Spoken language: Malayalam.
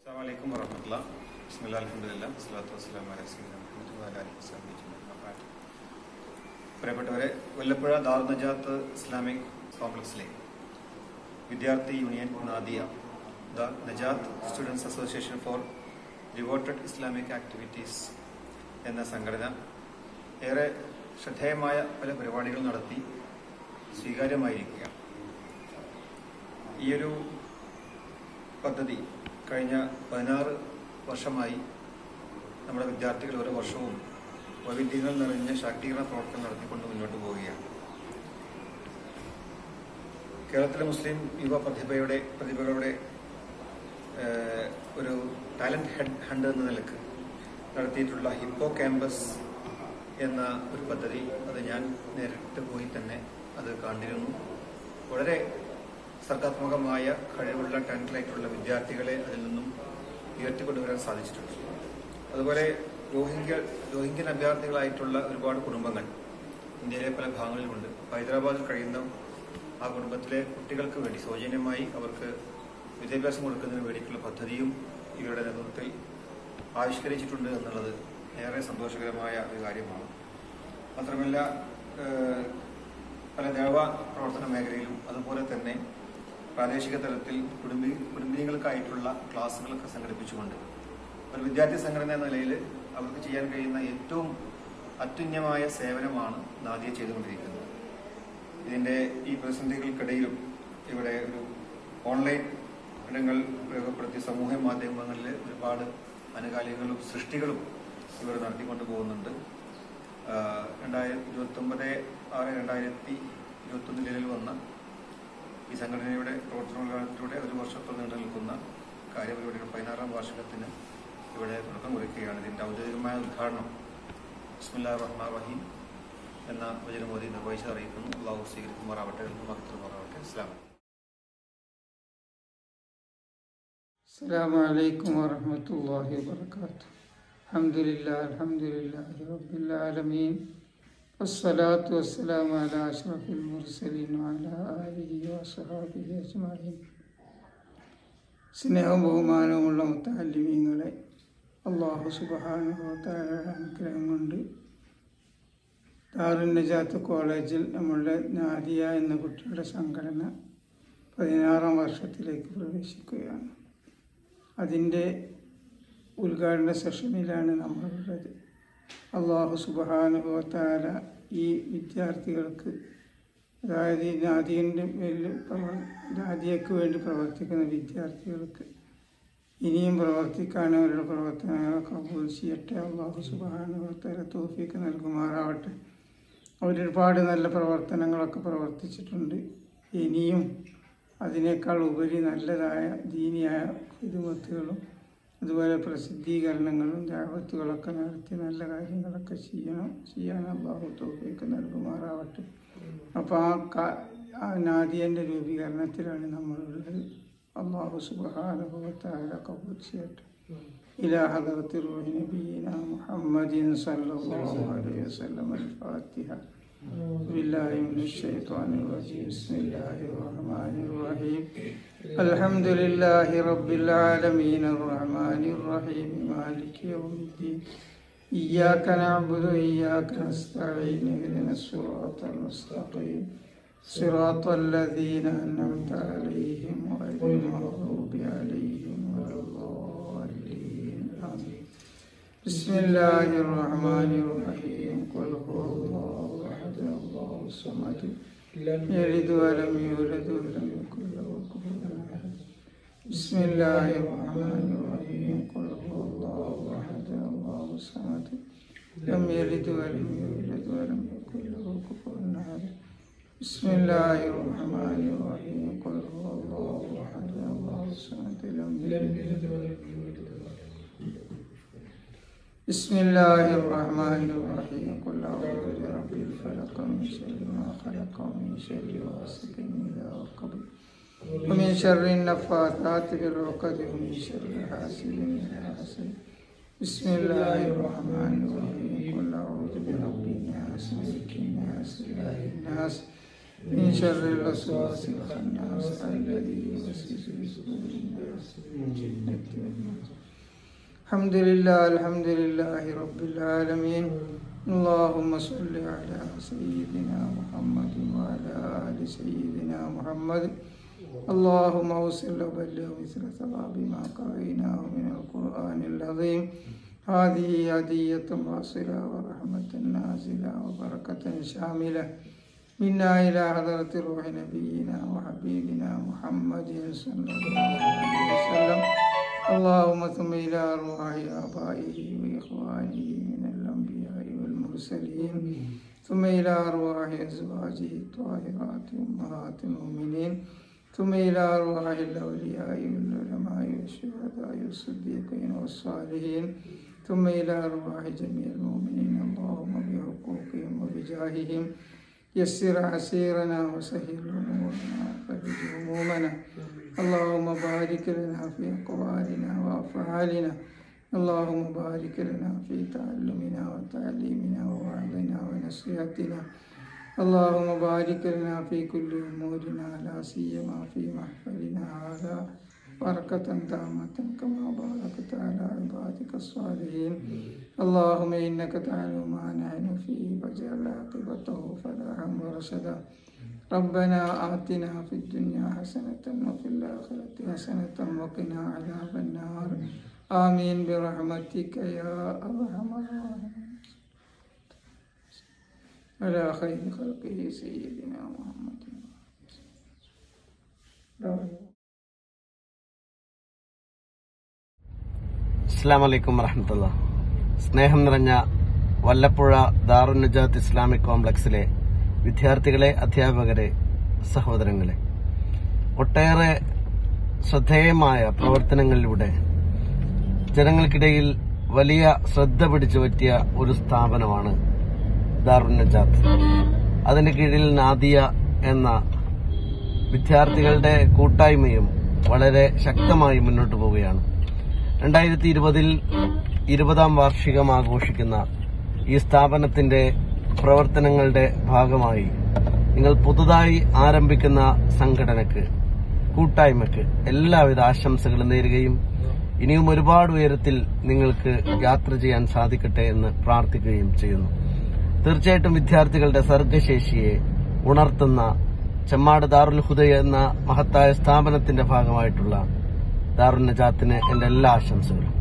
അസ്സാം വലൈക്കും വറഹമത്തുള്ള ബിസ്മില്ലാ അൽഹംദുലില്ല വസ്സലാത്തു വസ്സലാമു അലാ സയ്യിദിനാ മുഹമ്മദ് വഅലാ ആലിഹി വസഹ്ബിഹി അജ്മഈൻ അമ്മാ ബഅദ്. പ്രിയപ്പെട്ടവരെ കൊല്ലപ്പുഴ ദാർ നജാത്ത് ഇസ്ലാമിക് കോംപ്ലക്സിലെ വിദ്യാർത്ഥി union Nadia the Najath students association for devoted Islamic activities എന്ന സംഘടന ഏറെ ശ്രദ്ധേയമായ പല പരിപാടികൾ നടത്തി സ്വീകാര്യമായിരിക്കുകയാണ് ഈയൊരു പദ്ധതി കഴിഞ്ഞ പതിനാറ് വർഷമായി നമ്മുടെ വിദ്യാർത്ഥികൾ ഓരോ വർഷവും വൈവിധ്യങ്ങൾ നിറഞ്ഞ ശാക്തീകരണ പ്രവർത്തനം നടത്തിക്കൊണ്ട് മുന്നോട്ട് പോവുകയാണ് കേരളത്തിലെ മുസ്ലിം യുവ പ്രതിഭയുടെ പ്രതിഭകളുടെ ഏഹ്, ഒരു ടാലന്റ് ഹെഡ് ഹണ്ട് എന്ന നിലക്ക് നടത്തിയിട്ടുള്ള ഹിപ്പോ ക്യാമ്പസ് എന്ന ഒരു പദ്ധതി അത് ഞാൻ നേരിട്ട് പോയി തന്നെ അത് കണ്ടിരുന്നു വളരെ സർഗാത്മകമായ കഴിവുള്ള ടാലന്റിലായിട്ടുള്ള വിദ്യാർത്ഥികളെ അതിൽ നിന്നും ഉയർത്തിക്കൊണ്ടുവരാൻ സാധിച്ചിട്ടുണ്ട് അതുപോലെ റോഹിംഗ്യ റോഹിംഗ്യൻ അഭ്യർത്ഥികളായിട്ടുള്ള ഒരുപാട് കുടുംബങ്ങൾ ഇന്ത്യയിലെ പല ഭാഗങ്ങളിലുമുണ്ട് ഹൈദരാബാദിൽ കഴിയുന്ന ആ കുടുംബത്തിലെ കുട്ടികൾക്ക് വേണ്ടി സൗജന്യമായി അവർക്ക് വിദ്യാഭ്യാസം കൊടുക്കുന്നതിന് വേണ്ടിയിട്ടുള്ള പദ്ധതിയും ഇവരുടെ നേതൃത്വത്തിൽ ആവിഷ്കരിച്ചിട്ടുണ്ട് എന്നുള്ളത് ഏറെ സന്തോഷകരമായ ഒരു കാര്യമാണ് മാത്രമല്ല ഏഹ്, പല ദേവ പ്രവർത്തന മേഖലയിലും അതുപോലെ തന്നെ പ്രാദേശിക തലത്തിൽ കുടുംബി കുടുംബിനികൾക്കായിട്ടുള്ള ക്ലാസ്സുകളൊക്കെ സംഘടിപ്പിച്ചുകൊണ്ട് ഒരു വിദ്യാർത്ഥി സംഘടന എന്ന നിലയിൽ അവർക്ക് ചെയ്യാൻ കഴിയുന്ന ഏറ്റവും അത്യുന്നതമായ സേവനമാണ് നാദിയ ചെയ്തുകൊണ്ടിരിക്കുന്നത് ഇതിന്റെ ഈ പ്രതിസന്ധികൾക്കിടയിലും ഇവിടെ ഒരു ഓൺലൈൻ ഇടങ്ങൾ ഉപയോഗപ്പെടുത്തി സമൂഹ മാധ്യമങ്ങളിൽ ഒരുപാട് ആനുകാലികങ്ങളും സൃഷ്ടികളും ഇവർ നടത്തിക്കൊണ്ട് പോകുന്നുണ്ട് രണ്ടായിരത്തി ഇരുപത്തി ഒമ്പത് ആറ് രണ്ടായിരത്തി ഇരുപത്തി ഒന്ന് നിലവിൽ വന്ന ഈ സംഘടനയുടെ പ്രവർത്തനങ്ങളിലൂടെ ഒരു വർഷത്തോളം നീണ്ടു നിൽക്കുന്ന കാര്യപരിപാടിയുടെ പതിനാറാം വാർഷികത്തിന് ഇവിടെ തുടക്കം കുറിക്കുകയാണ് ഇതിന്റെ ഔദ്യോഗികമായ ഉദ്ഘാടനം ബിസ്മില്ലാ റഹ്മാൻ റഹീം എന്ന വചനമോദി നിർവഹിച്ച് അറിയിക്കുന്നു അള്ളാഹു സ്വീകരിക്കുമാറാവട്ടെ മഹത്തുമാറാവട്ടെ ഇസ്ലാം السلام عليكم ورحمة الله وبركاته الحمد لله الحمد لله رب العالمين والصلاة والسلام على أشرف المرسلين وعلى آله وصحابه أجمعين സ്നേഹവും ബഹുമാനവുമുള്ള മുത്താലിമീങ്ങളെ അള്ളാഹു സുബാനുഭവത്തായ അനുഗ്രഹം കൊണ്ട് ദാറുൻ നജാത്ത് കോളേജിൽ നമ്മളുടെ നാദിയ എന്ന കുട്ടിയുടെ സംഘടന പതിനാറാം വർഷത്തിലേക്ക് പ്രവേശിക്കുകയാണ് അതിൻ്റെ ഉദ്ഘാടന സെഷനിലാണ് നമ്മളുള്ളത് അള്ളാഹു സുബാനുഭവത്താല ഈ വിദ്യാർത്ഥികൾക്ക് അതായത് ഈ നാദിയൻ്റെ പേരിൽ പ്രവർ നാദിയക്ക് വേണ്ടി പ്രവർത്തിക്കുന്ന വിദ്യാർത്ഥികൾക്ക് ഇനിയും പ്രവർത്തിക്കാൻ അവരുടെ പ്രവർത്തനങ്ങളെ കബൂൽ ചെയ്യട്ടെ അള്ളാഹു സുബാനുഭവത്താല തോഫിക്ക് നൽകുമാറാവട്ടെ അവരൊരുപാട് നല്ല പ്രവർത്തനങ്ങളൊക്കെ പ്രവർത്തിച്ചിട്ടുണ്ട് ഇനിയും അതിനേക്കാൾ ഉപരി നല്ലതായ ദീനിയായ ഹിതുമത്തുകളും അതുപോലെ പ്രസിദ്ധീകരണങ്ങളും ദാവത്തുകളൊക്കെ നടത്തി നല്ല കാര്യങ്ങളൊക്കെ ചെയ്യണം ചെയ്യാൻ അള്ളാഹു തോഫിക്ക് നൽകുമാറാവട്ടെ അപ്പോൾ ആ കാ ആ നാദിയൻ്റെ രൂപീകരണത്തിലാണ് നമ്മളുള്ളത് അള്ളാഹു സുബാനുഭവത്തായ കബൂൽ ചെയ്യട്ടെ إلى حضرة روح نبينا محمد صلى الله عليه وسلم الفاتحة بالله من الشيطان الرجيم بسم الله الرحمن الرحيم الحمد لله رب العالمين الرحمن الرحيم مالك يوم الدين إياك نعبد وإياك نستعين اهدنا الصراط المستقيم صراط الذين أنعمت عليهم غير المغضوب عليهم ولا الضالين آمين بسم الله الرحمن الرحيم قل هو الله أحد الله الصمد لم يلد ولم يولد ولم يكن له كفوا أحد بسم الله الرحمن الرحيم قل هو الله أحد الله الصمد لم يلد ولم يولد ولم يكن له كفوا أحد بسم الله الرحمن الرحيم قل هو الله أحد الله الصمد لم يلد ولم يولد بسم الله الرحمن الرحيم قل أعوذ برب الفلق من شر ما خلق ومن شر غاسق إذا وقب ومن شر النفاثات في العقد ومن شر حاسد إذا حسد بسم الله الرحمن الرحيم قل أعوذ برب الناس ملك الناس إله الناس من شر الوسواس الخناس الذي يوسوس في صدور الناس من جنة والناس الحمد لله الحمد لله رب العالمين اللهم صل على سيدنا محمد وعلى آل سيدنا محمد اللهم وصل وبلغ مثل ثواب ما قرأناه من القرآن العظيم هذه هدية واصلة ورحمة نازلة وبركة شاملة منا إلى حضرة روح نبينا وحبيبنا محمد صلى الله عليه وسلم اللهم ثم إلى أرواح آبائه وإخوانه من الأنبياء والمرسلين ثم إلى أرواح أزواجه الطاهرات أمهات المؤمنين ثم إلى أرواح الأولياء والعلماء والشهداء والصديقين والصالحين ثم إلى أرواح جميع المؤمنين اللهم بحقوقهم وبجاههم يسر عسيرنا وسهل أمورنا وفرج همومنا اللهم بارك لنا في أقوالنا وأفعالنا اللهم بارك لنا في تعلمنا وتعليمنا ووعظنا ونصيحتنا اللهم بارك لنا في كل أمورنا لا سيما في محفلنا هذا بركة تامة كما باركت على عبادك الصالحين اللهم إنك تعلم ما نحن فيه فاجعل عاقبته فلاحا ورشدا ربنا آتنا في الدنيا حسنة وفي الآخرة حسنة وقنا عذاب النار آمين برحمتك يا أرحم الراحمين على خير خلقه سيدنا محمد അസ്സാം വലൈക്കും വറഹമത്തുള്ള സ്നേഹം നിറഞ്ഞ വല്ലപ്പുഴ ദാറുൻ നജാത്ത് ഇസ്ലാമിക് കോംപ്ലക്സിലെ വിദ്യാർത്ഥികളെ അധ്യാപകരെ സഹോദരങ്ങളെ ഒട്ടേറെ ശ്രദ്ധേയമായ പ്രവർത്തനങ്ങളിലൂടെ ജനങ്ങൾക്കിടയിൽ വലിയ ശ്രദ്ധ പിടിച്ചു പറ്റിയ ഒരു സ്ഥാപനമാണ് ദാറുൻ നജാത്ത് അതിന്റെ കീഴിൽ നാദിയ എന്ന വിദ്യാർത്ഥികളുടെ കൂട്ടായ്മയും വളരെ ശക്തമായി മുന്നോട്ട് പോവുകയാണ് രണ്ടായിരത്തി ഇരുപതിൽ ഇരുപതാം വാർഷികം ആഘോഷിക്കുന്ന ഈ സ്ഥാപനത്തിന്റെ പ്രവർത്തനങ്ങളുടെ ഭാഗമായി നിങ്ങൾ പുതുതായി ആരംഭിക്കുന്ന സംഘടനക്ക് കൂട്ടായ്മക്ക് എല്ലാവിധ ആശംസകളും നേരുകയും ഇനിയും ഒരുപാട് ഉയരത്തിൽ നിങ്ങൾക്ക് യാത്ര ചെയ്യാൻ സാധിക്കട്ടെ എന്ന് പ്രാർത്ഥിക്കുകയും ചെയ്യുന്നു തീർച്ചയായിട്ടും വിദ്യാർത്ഥികളുടെ സർഗശേഷിയെ ഉണർത്തുന്ന ചെമ്മാട് ദാറുൽ ഹുദയ എന്ന മഹത്തായ സ്ഥാപനത്തിന്റെ ഭാഗമായിട്ടുള്ള ദാറുൽ നജാത്തിന് എന്റെ എല്ലാ ആശംസകളും